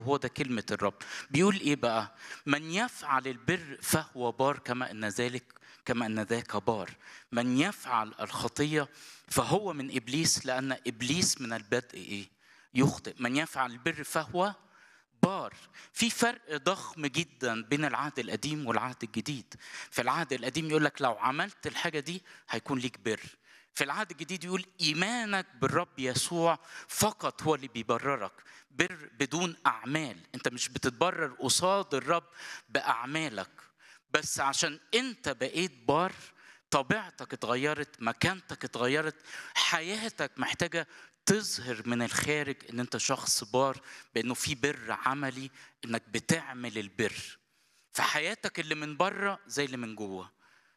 هو ده كلمة الرب بيقول إيه بقى من يفعل البر فهو بار كما أن ذلك كما أن ذاك بار من يفعل الخطية فهو من إبليس لأن إبليس من البدء إيه يخطئ من يفعل البر فهو بار في فرق ضخم جدا بين العهد القديم والعهد الجديد في العهد القديم يقول لك لو عملت الحاجة دي هيكون ليك بر في العهد الجديد يقول ايمانك بالرب يسوع فقط هو اللي بيبررك بر بدون اعمال انت مش بتتبرر قصاد الرب باعمالك بس عشان انت بقيت بار طبيعتك اتغيرت مكانتك اتغيرت حياتك محتاجه تظهر من الخارج ان انت شخص بار بانه في بر عملي انك بتعمل البر فحياتك اللي من بره زي اللي من جوه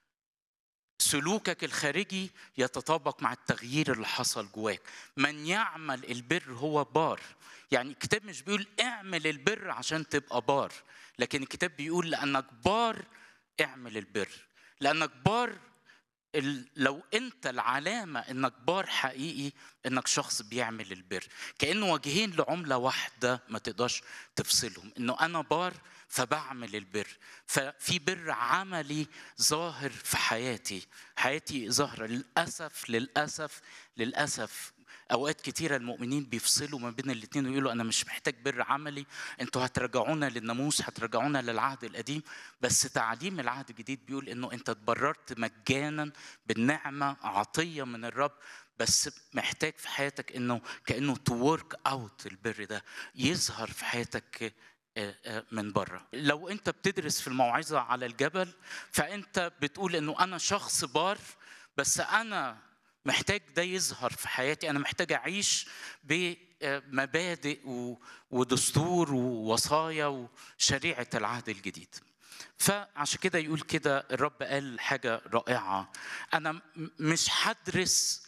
سلوكك الخارجي يتطابق مع التغيير اللي حصل جواك من يعمل البر هو بار يعني الكتاب مش بيقول اعمل البر عشان تبقى بار لكن الكتاب بيقول لانك بار اعمل البر لانك بار لو انت العلامه انك بار حقيقي انك شخص بيعمل البر كانه وجهين لعمله واحده ما تقدرش تفصلهم انه انا بار فبعمل البر ففي بر عملي ظاهر في حياتي حياتي ظاهرة للأسف للأسف للأسف أوقات كتيرة المؤمنين بيفصلوا ما بين الاتنين ويقولوا أنا مش محتاج بر عملي أنتوا هترجعونا للناموس هترجعونا للعهد القديم بس تعليم العهد الجديد بيقول أنه أنت اتبررت مجانا بالنعمة عطية من الرب بس محتاج في حياتك انه كانه تو ورك اوت البر ده يظهر في حياتك من بره لو انت بتدرس في الموعظه على الجبل فانت بتقول انه انا شخص بار بس انا محتاج ده يظهر في حياتي انا محتاج اعيش بمبادئ ودستور ووصايا وشريعه العهد الجديد فعشان كده يقول كده الرب قال حاجه رائعه انا مش هدرس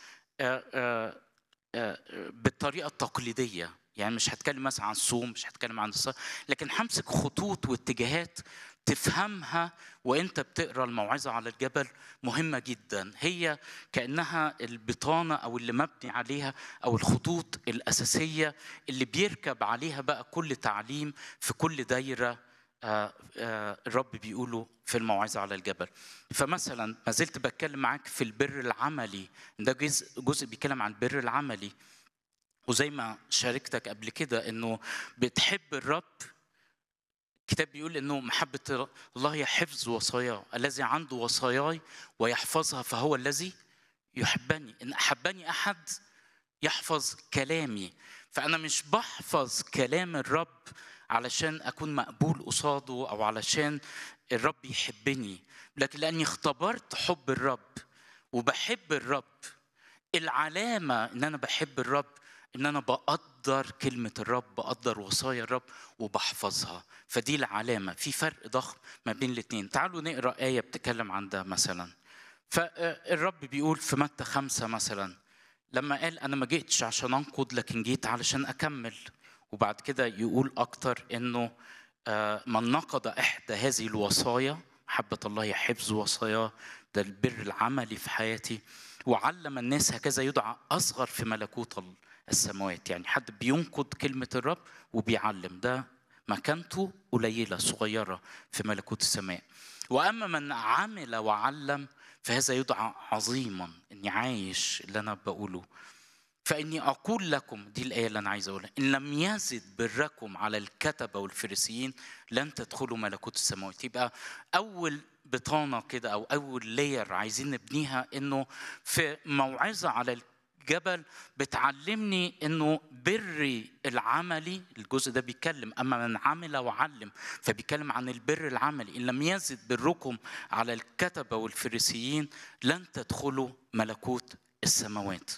بالطريقه التقليديه يعني مش هتكلم مثلا عن الصوم مش هتكلم عن الصلاة لكن همسك خطوط واتجاهات تفهمها وانت بتقرا الموعظه على الجبل مهمه جدا هي كانها البطانه او اللي مبني عليها او الخطوط الاساسيه اللي بيركب عليها بقى كل تعليم في كل دايره آآ آآ الرب بيقوله في الموعظه على الجبل فمثلا ما زلت بتكلم معاك في البر العملي ده جزء جزء بيتكلم عن البر العملي وزي ما شاركتك قبل كده انه بتحب الرب الكتاب بيقول انه محبه الله هي حفظ وصاياه الذي عنده وصاياي ويحفظها فهو الذي يحبني ان احبني احد يحفظ كلامي فانا مش بحفظ كلام الرب علشان اكون مقبول قصاده او علشان الرب يحبني لكن لاني اختبرت حب الرب وبحب الرب العلامه ان انا بحب الرب ان انا بقدر كلمه الرب بقدر وصايا الرب وبحفظها فدي العلامه في فرق ضخم ما بين الاثنين تعالوا نقرا ايه بتتكلم عن ده مثلا فالرب بيقول في متى خمسة مثلا لما قال انا ما جيتش عشان انقض لكن جيت علشان اكمل وبعد كده يقول اكتر انه من نقض احدى هذه الوصايا محبه الله هي حفظ وصاياه ده البر العملي في حياتي وعلم الناس هكذا يدعى اصغر في ملكوت الله السماوات يعني حد بينقض كلمة الرب وبيعلم ده مكانته قليلة صغيرة في ملكوت السماء وأما من عمل وعلم فهذا يدعى عظيما إني عايش اللي أنا بقوله فإني أقول لكم دي الآية اللي أنا عايز أقولها إن لم يزد بركم على الكتبة والفريسيين لن تدخلوا ملكوت السماوات يبقى أول بطانة كده أو أول لاير عايزين نبنيها إنه في موعظة على الجبل بتعلمني انه بري العملي الجزء ده بيتكلم اما من عمل وعلم فبيتكلم عن البر العملي ان لم يزد بركم على الكتبه والفريسيين لن تدخلوا ملكوت السماوات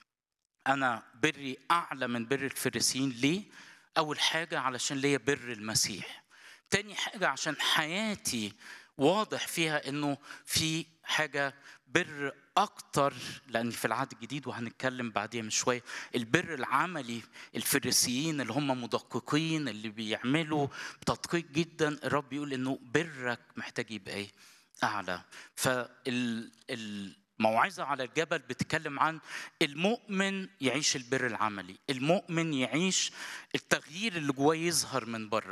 انا بري اعلى من بر الفريسيين ليه اول حاجه علشان ليا بر المسيح تاني حاجه عشان حياتي واضح فيها انه في حاجه بر اكتر لان في العهد الجديد وهنتكلم بعديها من شويه البر العملي الفريسيين اللي هم مدققين اللي بيعملوا بتدقيق جدا الرب بيقول انه برك محتاج يبقى ايه اعلى فال موعظة على الجبل بتتكلم عن المؤمن يعيش البر العملي المؤمن يعيش التغيير اللي جواه يظهر من بره